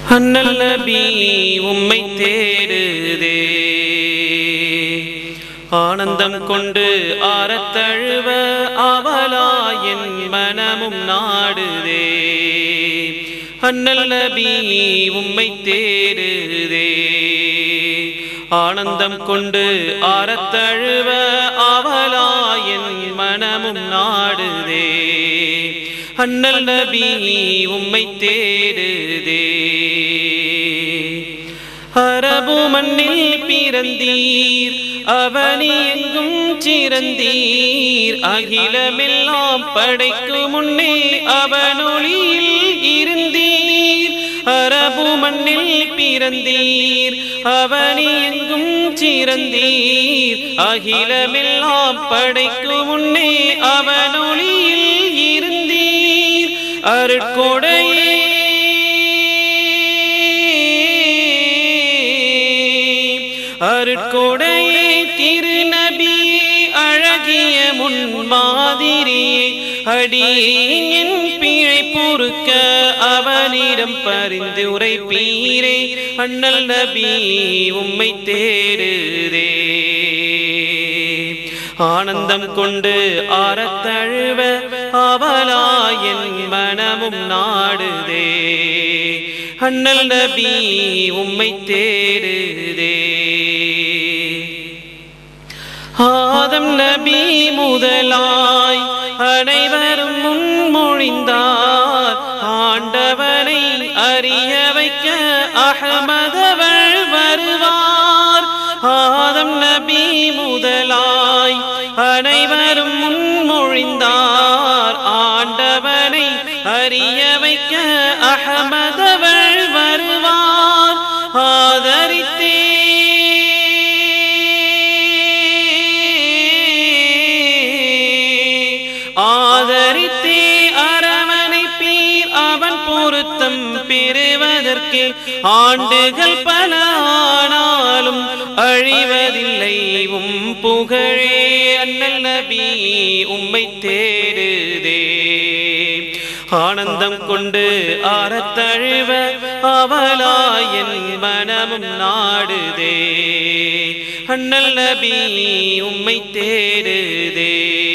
அண்ணல் நபி உம்மை தேடுதே ஆனந்தம் கொண்டு ஆரத்தழுவ அவலா என் மனமும் நாடுதே அண்ணல் நபி உம்மை தேடுதே ஆனந்தம் கொண்டு ஆரத்தழுவ அவலா என் மனமும் நாடுதே அண்ணல் நபி உம்மை தேடுதே அரபு மண்ணில் பிறந்தீர் அவனி எங்கும் சிறந்தீர் அகிலமெல்லாம் படைக்கும் முன்னே அவனொளியில் இருந்தீர் அரபு மண்ணில் பிறந்தீர் அவனி எங்கும் சிறந்தீர் அகிலமெல்லாம் படைக்கும் முன்னே அவனொளியில் இருந்தீர் அருட்கொடையே அருட்கொடையே திருநபி அழகிய முன்மாதிரியே அடியேன் என் பிழை பொறுக்க அவனிடம் பரிந்து உரைப்பீரே அண்ணல் நபி உம்மை தேடுதே ஆனந்தம் கொண்டு ஆரத்தழுவ அவலா என் மனமும் நாடுதே அண்ணல் நபி உம்மை தேடுதே ஆதம் நபி முதலாய் அனைவரும் முன்மொழிந்தார் ஆண்டவனை அறிய வைக்க அகமதவள் வருவார் ஆதம் நபி முதலாய் அனைவரும் முன்மொழிந்தார் ஆண்டவனை அறிய வைக்க அகமதவள் வருவார் ஆதரித்தே ஆதரித்தே அரவணைப்பீர் அவன் பொருத்தம் பெறுவதற்கு ஆண்டுகள் பல ஆனாலும் அழிவதில்லை உம் புகழே அண்ணல் நபி உம்மை தேடுதே ஆனந்தம் கொண்டு ஆரத்தழுவ அவலா என் மனமும் நாடுதே அண்ணல் நபி உம்மை தேடுதே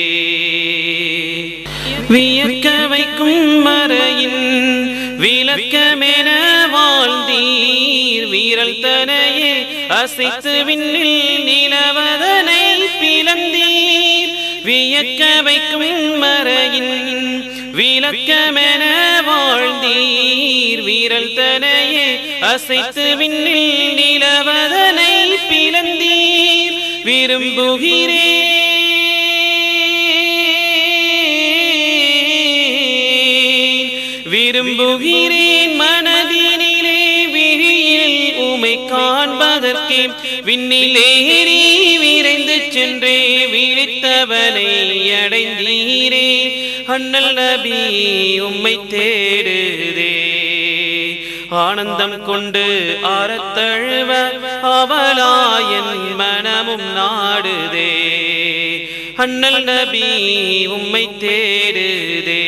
வியக்க வைக்கும் மறையின் விளக்கமென வாழ்ந்தீர் வீரல் தனையே அசைத்து விண்ணில் நிலவதனை பிளந்தீர் வியக்க வைக்கும் மறையின் விளக்கமென வாழ்ந்தீர் வீரல் தனையே அசைத்து விண்ணில் நிலவதனை பிளந்தீர் விரும்புகிறேன் விரும்புகிறேன் மனதினிலே விழியில் உமை காண்பதற்கே விண்ணிலேறி விரைந்து சென்றே விழித்தவனை அடைந்தீரே அண்ணல் நபி உம்மை தேடுதே ஆனந்தம் கொண்டு ஆரத்தழுவ அவலா என் மனமும் நாடுதே அண்ணல் நபி உம்மை தேடுதே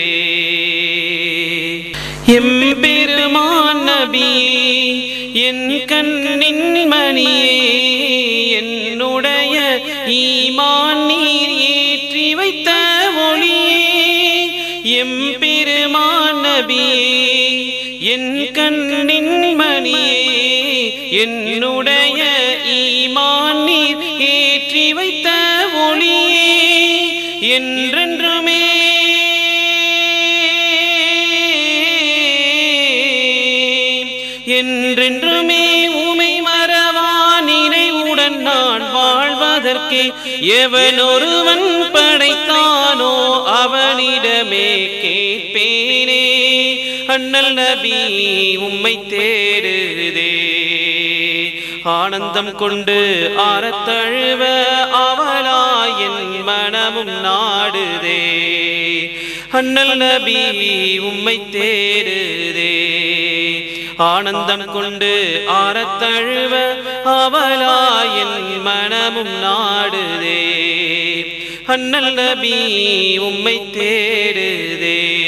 எம் பெருமான் நபி என் கண்ணின் மணியே என்னுடைய ஈமான் நீர் ஏற்றி வைத்த ஒளியே எம் பெருமான் நபியே என் கண்ணின் மணியே என்னுடைய ஈமான் நீர் ஏற்றி வைத்த ஒளியே என்றென்றுமே என்றென்றுமே உமை மறவா நினைவுடன் நான் வாழ்வதற்கு எவன் ஒருவன் படைத்தானோ அவனிடமே கேட்பேனே அண்ணல் நபி உம்மை தேடுதே ஆனந்தம் கொண்டு ஆரத்தழுவ அவலா என் மனமும் நாடுதே அண்ணல் நபி உம்மை தேடுதே ஆனந்தம் கொண்டு ஆரத்தழுவ அவலா என் மனமும் நாடுதே அண்ணல் நபி உம்மை தேடுதே